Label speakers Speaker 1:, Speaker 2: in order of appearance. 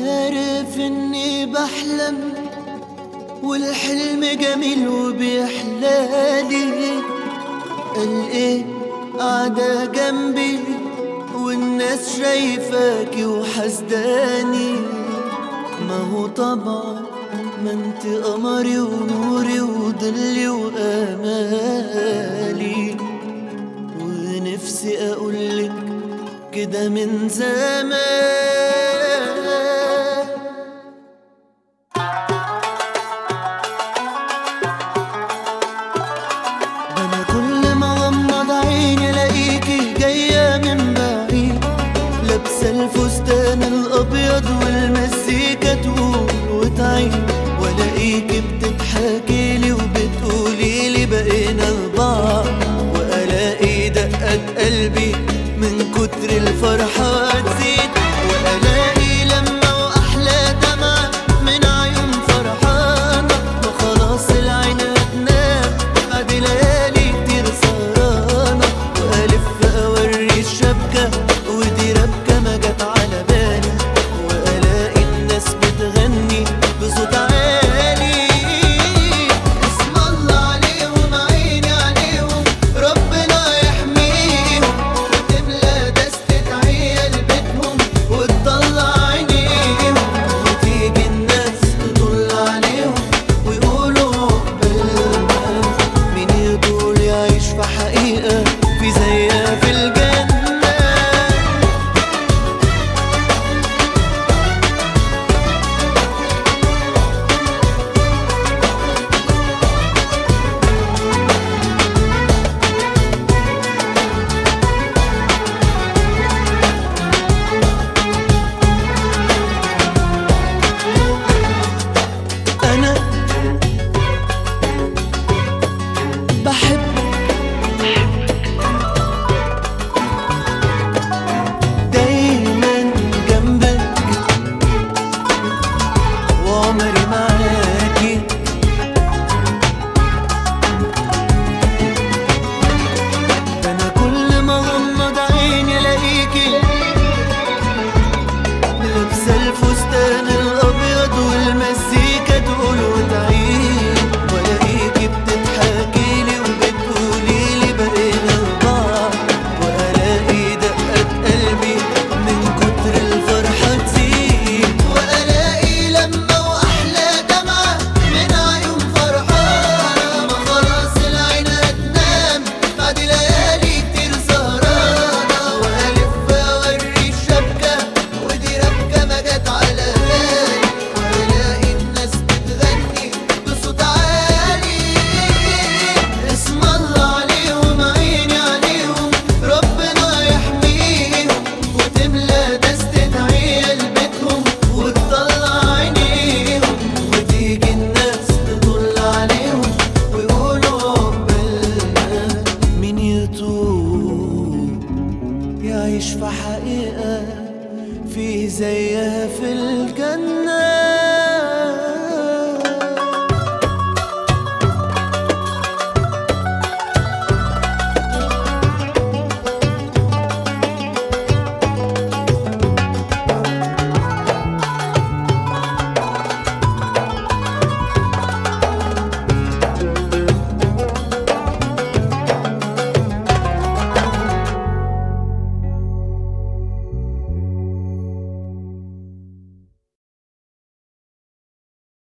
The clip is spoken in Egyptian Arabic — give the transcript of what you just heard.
Speaker 1: عارف اني بحلم والحلم جميل وبيحلالي قال ايه قاعدة جنبي والناس شايفاكي وحسداني ما هو طبعا ما انت قمري ونوري وضلي وامالي ونفسي اقولك كده من زمان ده انا كل ما غمض عيني الاقيكي جايه من بعيد لابسه الفستان الابيض والمزيكا تقول وتعيد والاقيكي بتضحكي لي وبتقولي لي بقينا لبعض والاقي دقات قلبي من كتر الفرحه